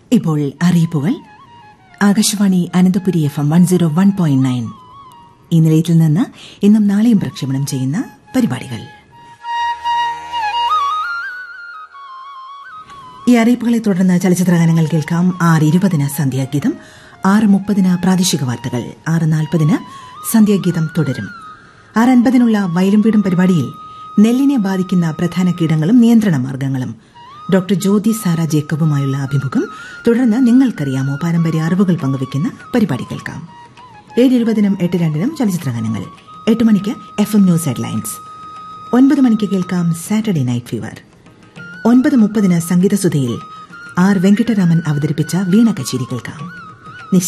ഇപ്പോൾ അറിയിപ്പുകൾ Akashvani Ananthapuri F M one zero one point nine ഈ നിലയത്തിൽ നിന്ന് ഇന്നും നാളെയും പ്രക്ഷേപണം ചെയ്യുന്ന പരിപാടികൾ ഈ അറിയിപ്പുകളെ തുടർന്ന് ചലച്ചിത്ര ഗാനങ്ങൾ കേൾക്കാം ആറ് ഇരുപതിന് സന്ധ്യാഗീതം ആറ് മുപ്പതിന് പ്രാദേശിക വാർത്തകൾ ആറ് നാൽപ്പതിന് സന്ധ്യാഗീതം തുടരും ആറ് അൻപതിനുള്ള വയലും വീടും പരിപാടിയിൽ നെല്ലിനെ ബാധിക്കുന്ന പ്രധാന കീടങ്ങളും നിയന്ത്രണ മാർഗങ്ങളും ഡോക്ടർ ജ്യോതി സാര ജേക്കബുമായുള്ള അഭിമുഖം തുടർന്ന് നിങ്ങൾക്കറിയാമോ പാരമ്പര്യ അറിവുകൾ പങ്കുവയ്ക്കുന്ന പരിപാടി കേൾക്കാം ഏഴ് ഇരുപതിനും എട്ട് രണ്ടിനും ചലച്ചിത്ര ഗാനങ്ങൾ എട്ട് മണിക്ക് എഫ് എം ന്യൂസ് ഹെഡ്ലൈൻസ് ഒൻപത് മണിക്ക് കേൾക്കാം സാറ്റർഡേ നൈറ്റ് ഫീവർ ഒൻപത് മുപ്പതിന് സംഗീതസുധയിൽ ആർ വെങ്കിട്ടരാമൻ അവതരിപ്പിച്ച വീണ കച്ചേരി കേൾക്കാം